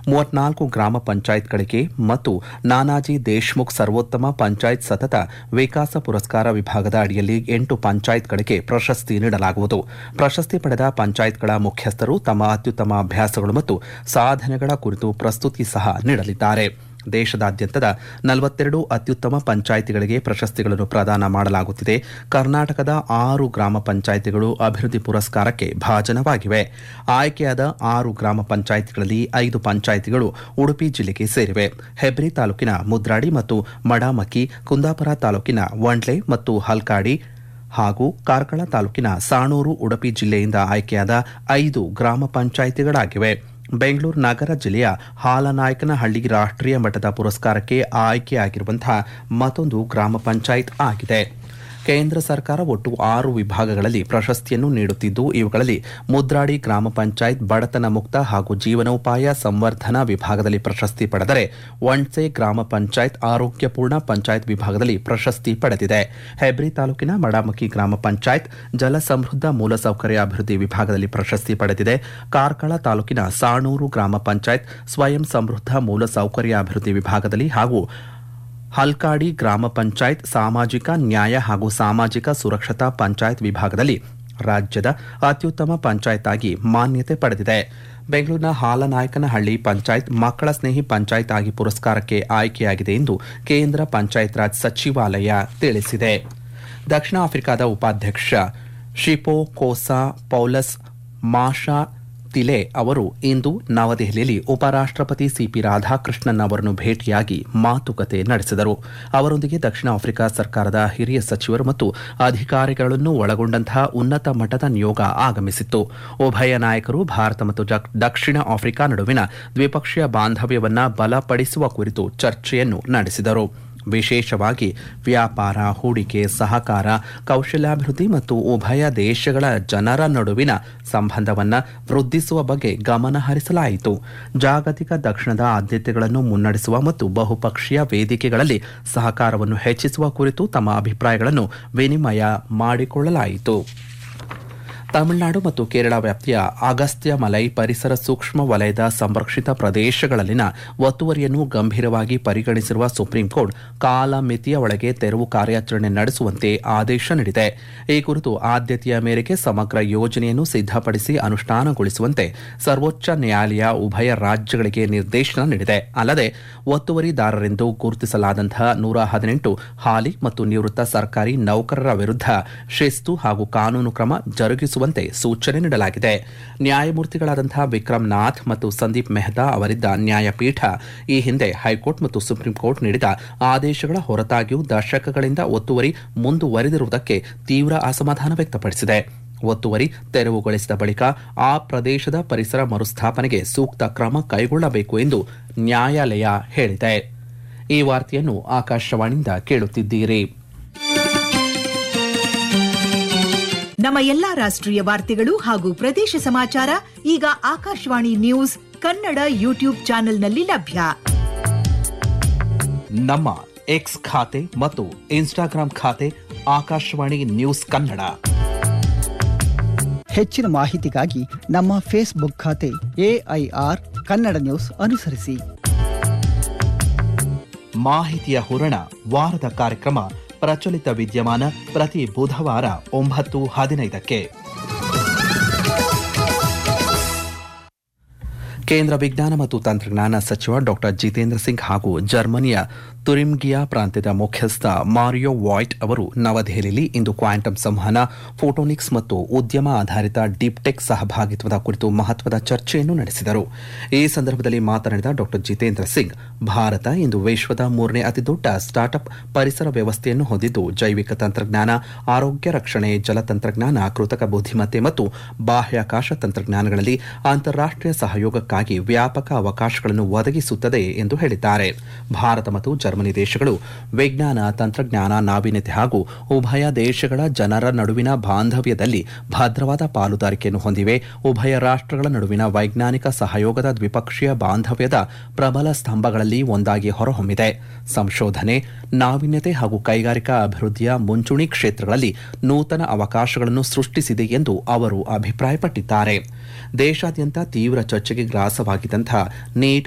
ಮೂವತ್ನಾಲ್ಕು ಗ್ರಾಮ ಪಂಚಾಯತ್ಗಳಿಗೆ ಮತ್ತು ನಾನಾಜಿ ದೇಶ್ಮುಖ್ ಸರ್ವೋತ್ತಮ ಪಂಚಾಯತ್ ಸತತ ವಿಕಾಸ ಪುರಸ್ಕಾರ ವಿಭಾಗದ ಅಡಿಯಲ್ಲಿ ಎಂಟು ಪಂಚಾಯತ್ಗಳಿಗೆ ಪ್ರಶಸ್ತಿ ನೀಡಲಾಗುವುದು ಪ್ರಶಸ್ತಿ ಪಡೆದ ಪಂಚಾಯತ್ಗಳ ಮುಖ್ಯಸ್ಥರು ತಮ್ಮ ಅತ್ಯುತ್ತಮ ಅಭ್ಯಾಸಗಳು ಮತ್ತು ಸಾಧನೆಗಳ ಕುರಿತು ಪ್ರಸ್ತುತಿ ಸಹ ನೀಡಲಿದ್ದಾರೆ ದೇಶದಾದ್ಯಂತದ ನಲವತ್ತೆರಡು ಅತ್ಯುತ್ತಮ ಪಂಚಾಯಿತಿಗಳಿಗೆ ಪ್ರಶಸ್ತಿಗಳನ್ನು ಪ್ರದಾನ ಮಾಡಲಾಗುತ್ತಿದೆ ಕರ್ನಾಟಕದ ಆರು ಗ್ರಾಮ ಪಂಚಾಯಿತಿಗಳು ಅಭಿವೃದ್ಧಿ ಪುರಸ್ಕಾರಕ್ಕೆ ಭಾಜನವಾಗಿವೆ ಆಯ್ಕೆಯಾದ ಆರು ಗ್ರಾಮ ಪಂಚಾಯಿತಿಗಳಲ್ಲಿ ಐದು ಪಂಚಾಯಿತಿಗಳು ಉಡುಪಿ ಜಿಲ್ಲೆಗೆ ಸೇರಿವೆ ಹೆಬ್ರಿ ತಾಲೂಕಿನ ಮುದ್ರಾಡಿ ಮತ್ತು ಮಡಾಮಕ್ಕಿ ಕುಂದಾಪುರ ತಾಲೂಕಿನ ವಂಡ್ಲೆ ಮತ್ತು ಹಲ್ಕಾಡಿ ಹಾಗೂ ಕಾರ್ಕಳ ತಾಲೂಕಿನ ಸಾಣೂರು ಉಡುಪಿ ಜಿಲ್ಲೆಯಿಂದ ಆಯ್ಕೆಯಾದ ಐದು ಗ್ರಾಮ ಪಂಚಾಯಿತಿಗಳಾಗಿವೆ ಬೆಂಗಳೂರು ನಗರ ಜಿಲ್ಲೆಯ ಹಾಲನಾಯಕನಹಳ್ಳಿ ರಾಷ್ಟ್ರೀಯ ಮಟ್ಟದ ಪುರಸ್ಕಾರಕ್ಕೆ ಆಯ್ಕೆಯಾಗಿರುವಂತಹ ಮತ್ತೊಂದು ಗ್ರಾಮ ಪಂಚಾಯತ್ ಆಗಿದೆ ಕೇಂದ್ರ ಸರ್ಕಾರ ಒಟ್ಟು ಆರು ವಿಭಾಗಗಳಲ್ಲಿ ಪ್ರಶಸ್ತಿಯನ್ನು ನೀಡುತ್ತಿದ್ದು ಇವುಗಳಲ್ಲಿ ಮುದ್ರಾಡಿ ಗ್ರಾಮ ಪಂಚಾಯತ್ ಬಡತನ ಮುಕ್ತ ಹಾಗೂ ಜೀವನೋಪಾಯ ಸಂವರ್ಧನಾ ವಿಭಾಗದಲ್ಲಿ ಪ್ರಶಸ್ತಿ ಪಡೆದರೆ ಒಂಡ್ಸೆ ಗ್ರಾಮ ಪಂಚಾಯತ್ ಆರೋಗ್ಯಪೂರ್ಣ ಪಂಚಾಯತ್ ವಿಭಾಗದಲ್ಲಿ ಪ್ರಶಸ್ತಿ ಪಡೆದಿದೆ ಹೆಬ್ರಿ ತಾಲೂಕಿನ ಮಡಾಮಕ್ಕಿ ಗ್ರಾಮ ಪಂಚಾಯತ್ ಜಲ ಸಮೃದ್ಧ ಮೂಲಸೌಕರ್ಯ ಅಭಿವೃದ್ಧಿ ವಿಭಾಗದಲ್ಲಿ ಪ್ರಶಸ್ತಿ ಪಡೆದಿದೆ ಕಾರ್ಕಳ ತಾಲೂಕಿನ ಸಾಣೂರು ಗ್ರಾಮ ಪಂಚಾಯತ್ ಸ್ವಯಂ ಸಮೃದ್ಧ ಮೂಲಸೌಕರ್ಯ ಅಭಿವೃದ್ಧಿ ವಿಭಾಗದಲ್ಲಿ ಹಾಗೂ ಹಲ್ಕಾಡಿ ಗ್ರಾಮ ಪಂಚಾಯತ್ ಸಾಮಾಜಿಕ ನ್ಯಾಯ ಹಾಗೂ ಸಾಮಾಜಿಕ ಸುರಕ್ಷತಾ ಪಂಚಾಯತ್ ವಿಭಾಗದಲ್ಲಿ ರಾಜ್ಯದ ಅತ್ಯುತ್ತಮ ಪಂಚಾಯತ್ ಆಗಿ ಮಾನ್ಯತೆ ಪಡೆದಿದೆ ಬೆಂಗಳೂರಿನ ಹಾಲನಾಯಕನಹಳ್ಳಿ ಪಂಚಾಯತ್ ಮಕ್ಕಳ ಸ್ನೇಹಿ ಪಂಚಾಯತ್ ಆಗಿ ಪುರಸ್ಕಾರಕ್ಕೆ ಆಯ್ಕೆಯಾಗಿದೆ ಎಂದು ಕೇಂದ್ರ ಪಂಚಾಯತ್ ರಾಜ್ ಸಚಿವಾಲಯ ತಿಳಿಸಿದೆ ದಕ್ಷಿಣ ಆಫ್ರಿಕಾದ ಉಪಾಧ್ಯಕ್ಷ ಶಿಪೋ ಕೋಸಾ ಪೌಲಸ್ ಮಾಷಾ ತಿಲೆ ಅವರು ಇಂದು ನವದೆಹಲಿಯಲ್ಲಿ ಉಪರಾಷ್ಟಪತಿ ಸಿಪಿ ರಾಧಾಕೃಷ್ಣನ್ ಅವರನ್ನು ಭೇಟಿಯಾಗಿ ಮಾತುಕತೆ ನಡೆಸಿದರು ಅವರೊಂದಿಗೆ ದಕ್ಷಿಣ ಆಫ್ರಿಕಾ ಸರ್ಕಾರದ ಹಿರಿಯ ಸಚಿವರು ಮತ್ತು ಅಧಿಕಾರಿಗಳನ್ನು ಒಳಗೊಂಡಂತಹ ಉನ್ನತ ಮಟ್ಟದ ನಿಯೋಗ ಆಗಮಿಸಿತ್ತು ಉಭಯ ನಾಯಕರು ಭಾರತ ಮತ್ತು ಜಕ್- ದಕ್ಷಿಣ ಆಫ್ರಿಕಾ ನಡುವಿನ ದ್ವಿಪಕ್ಷೀಯ ಬಾಂಧವ್ಯವನ್ನ ಬಲಪಡಿಸುವ ಕುರಿತು ಚರ್ಚೆಯನ್ನು ನಡೆಸಿದರು ವಿಶೇಷವಾಗಿ ವ್ಯಾಪಾರ ಹೂಡಿಕೆ ಸಹಕಾರ ಕೌಶಲ್ಯಾಭಿವೃದ್ಧಿ ಮತ್ತು ಉಭಯ ದೇಶಗಳ ಜನರ ನಡುವಿನ ಸಂಬಂಧವನ್ನು ವೃದ್ಧಿಸುವ ಬಗ್ಗೆ ಗಮನ ಹರಿಸಲಾಯಿತು ಜಾಗತಿಕ ದಕ್ಷಿಣದ ಆದ್ಯತೆಗಳನ್ನು ಮುನ್ನಡೆಸುವ ಮತ್ತು ಬಹುಪಕ್ಷೀಯ ವೇದಿಕೆಗಳಲ್ಲಿ ಸಹಕಾರವನ್ನು ಹೆಚ್ಚಿಸುವ ಕುರಿತು ತಮ್ಮ ಅಭಿಪ್ರಾಯಗಳನ್ನು ವಿನಿಮಯ ಮಾಡಿಕೊಳ್ಳಲಾಯಿತು ತಮಿಳುನಾಡು ಮತ್ತು ಕೇರಳ ವ್ಯಾಪ್ತಿಯ ಅಗಸ್ತ್ಯ ಮಲೈ ಪರಿಸರ ಸೂಕ್ಷ್ಮ ವಲಯದ ಸಂರಕ್ಷಿತ ಪ್ರದೇಶಗಳಲ್ಲಿನ ಒತ್ತುವರಿಯನ್ನು ಗಂಭೀರವಾಗಿ ಪರಿಗಣಿಸಿರುವ ಸುಪ್ರೀಂ ಕೋರ್ಟ್ ಕಾಲಮಿತಿಯ ಒಳಗೆ ತೆರವು ಕಾರ್ಯಾಚರಣೆ ನಡೆಸುವಂತೆ ಆದೇಶ ನೀಡಿದೆ ಈ ಕುರಿತು ಆದ್ಯತೆಯ ಮೇರೆಗೆ ಸಮಗ್ರ ಯೋಜನೆಯನ್ನು ಸಿದ್ಧಪಡಿಸಿ ಅನುಷ್ಠಾನಗೊಳಿಸುವಂತೆ ಸರ್ವೋಚ್ಚ ನ್ಯಾಯಾಲಯ ಉಭಯ ರಾಜ್ಯಗಳಿಗೆ ನಿರ್ದೇಶನ ನೀಡಿದೆ ಅಲ್ಲದೆ ಒತ್ತುವರಿದಾರರೆಂದು ಗುರುತಿಸಲಾದಂತಹ ನೂರ ಹದಿನೆಂಟು ಹಾಲಿ ಮತ್ತು ನಿವೃತ್ತ ಸರ್ಕಾರಿ ನೌಕರರ ವಿರುದ್ಧ ಶಿಸ್ತು ಹಾಗೂ ಕಾನೂನು ಕ್ರಮ ಜರುಗಿಸುವಂತೆ ಸೂಚನೆ ನೀಡಲಾಗಿದೆ ನ್ಯಾಯಮೂರ್ತಿಗಳಾದಂತಹ ವಿಕ್ರಮ್ ನಾಥ್ ಮತ್ತು ಸಂದೀಪ್ ಮೆಹ್ತಾ ಅವರಿದ್ದ ನ್ಯಾಯಪೀಠ ಈ ಹಿಂದೆ ಹೈಕೋರ್ಟ್ ಮತ್ತು ಸುಪ್ರೀಂ ಕೋರ್ಟ್ ನೀಡಿದ ಆದೇಶಗಳ ಹೊರತಾಗಿಯೂ ದಶಕಗಳಿಂದ ಒತ್ತುವರಿ ಮುಂದುವರೆದಿರುವುದಕ್ಕೆ ತೀವ್ರ ಅಸಮಾಧಾನ ವ್ಯಕ್ತಪಡಿಸಿದೆ ಒತ್ತುವರಿ ತೆರವುಗೊಳಿಸಿದ ಬಳಿಕ ಆ ಪ್ರದೇಶದ ಪರಿಸರ ಮರುಸ್ಥಾಪನೆಗೆ ಸೂಕ್ತ ಕ್ರಮ ಕೈಗೊಳ್ಳಬೇಕು ಎಂದು ನ್ಯಾಯಾಲಯ ಹೇಳಿದೆ ಈ ವಾರ್ತೆಯನ್ನು ಆಕಾಶವಾಣಿಯಿಂದ ಕೇಳುತ್ತಿದ್ದೀರಿ ನಮ್ಮ ಎಲ್ಲಾ ರಾಷ್ಟ್ರೀಯ ವಾರ್ತೆಗಳು ಹಾಗೂ ಪ್ರದೇಶ ಸಮಾಚಾರ ಈಗ ಆಕಾಶವಾಣಿ ನ್ಯೂಸ್ ಕನ್ನಡ ಯೂಟ್ಯೂಬ್ ಚಾನೆಲ್ನಲ್ಲಿ ಲಭ್ಯ ನಮ್ಮ ಎಕ್ಸ್ ಖಾತೆ ಮತ್ತು ಇನ್ಸ್ಟಾಗ್ರಾಂ ಖಾತೆ ಆಕಾಶವಾಣಿ ನ್ಯೂಸ್ ಕನ್ನಡ ಹೆಚ್ಚಿನ ಮಾಹಿತಿಗಾಗಿ ನಮ್ಮ ಫೇಸ್ಬುಕ್ ಖಾತೆ ಎಐಆರ್ ಕನ್ನಡ ನ್ಯೂಸ್ ಅನುಸರಿಸಿ ಮಾಹಿತಿಯ ಹೂರಣ ವಾರದ ಕಾರ್ಯಕ್ರಮ ಪ್ರಚಲಿತ ವಿದ್ಯಮಾನ ಪ್ರತಿ ಬುಧವಾರ ಒಂಬತ್ತು ಹದಿನೈದಕ್ಕೆ ಕೇಂದ್ರ ವಿಜ್ಞಾನ ಮತ್ತು ತಂತ್ರಜ್ಞಾನ ಸಚಿವ ಡಾಕ್ಟರ್ ಜಿತೇಂದ್ರ ಸಿಂಗ್ ಹಾಗೂ ಜರ್ಮನಿಯ ತುರಿಮ್ಗಿಯಾ ಪ್ರಾಂತ್ಯದ ಮುಖ್ಯಸ್ಥ ಮಾರಿಯೋ ವಾಯ್ಟ್ ಅವರು ನವದೆಹಲಿಯಲ್ಲಿ ಇಂದು ಕ್ವಾಂಟಮ್ ಸಂವಹನ ಫೋಟೋನಿಕ್ಸ್ ಮತ್ತು ಉದ್ಯಮ ಆಧಾರಿತ ಡೀಪ್ಟೆಕ್ ಸಹಭಾಗಿತ್ವದ ಕುರಿತು ಮಹತ್ವದ ಚರ್ಚೆಯನ್ನು ನಡೆಸಿದರು ಈ ಸಂದರ್ಭದಲ್ಲಿ ಮಾತನಾಡಿದ ಡಾಕ್ಟರ್ ಜಿತೇಂದ್ರ ಸಿಂಗ್ ಭಾರತ ಇಂದು ವಿಶ್ವದ ಮೂರನೇ ಅತಿದೊಡ್ಡ ಸ್ಟಾರ್ಟ್ಅಪ್ ಪರಿಸರ ವ್ಯವಸ್ಥೆಯನ್ನು ಹೊಂದಿದ್ದು ಜೈವಿಕ ತಂತ್ರಜ್ಞಾನ ಆರೋಗ್ಯ ರಕ್ಷಣೆ ಜಲತಂತ್ರಜ್ಞಾನ ಕೃತಕ ಬುದ್ಧಿಮತ್ತೆ ಮತ್ತು ಬಾಹ್ಯಾಕಾಶ ತಂತ್ರಜ್ಞಾನಗಳಲ್ಲಿ ಅಂತಾರಾಷ್ಟೀಯ ಸಹಯೋಗಕ್ಕಾಗಿ ವ್ಯಾಪಕ ಅವಕಾಶಗಳನ್ನು ಒದಗಿಸುತ್ತದೆ ಎಂದು ಹೇಳಿದ್ದಾರೆ ಭಾರತ ಮತ್ತು ಜರ್ಮನಿ ದೇಶಗಳು ವಿಜ್ಞಾನ ತಂತ್ರಜ್ಞಾನ ನಾವೀನ್ಯತೆ ಹಾಗೂ ಉಭಯ ದೇಶಗಳ ಜನರ ನಡುವಿನ ಬಾಂಧವ್ಯದಲ್ಲಿ ಭದ್ರವಾದ ಪಾಲುದಾರಿಕೆಯನ್ನು ಹೊಂದಿವೆ ಉಭಯ ರಾಷ್ಟ್ರಗಳ ನಡುವಿನ ವೈಜ್ಞಾನಿಕ ಸಹಯೋಗದ ದ್ವಿಪಕ್ಷೀಯ ಬಾಂಧವ್ಯದ ಪ್ರಬಲ ಸ್ತಂಭಗಳಲ್ಲಿ ಒಂದಾಗಿ ಹೊರಹೊಮ್ಮಿದೆ ಸಂಶೋಧನೆ ನಾವೀನ್ಯತೆ ಹಾಗೂ ಕೈಗಾರಿಕಾ ಅಭಿವೃದ್ಧಿಯ ಮುಂಚೂಣಿ ಕ್ಷೇತ್ರಗಳಲ್ಲಿ ನೂತನ ಅವಕಾಶಗಳನ್ನು ಸೃಷ್ಟಿಸಿದೆ ಎಂದು ಅವರು ಅಭಿಪ್ರಾಯಪಟ್ಟಿದ್ದಾರೆ ದೇಶಾದ್ಯಂತ ತೀವ್ರ ಚರ್ಚೆಗೆ ಗ್ರಾಸವಾಗಿದ್ದಂಥ ನೀಟ್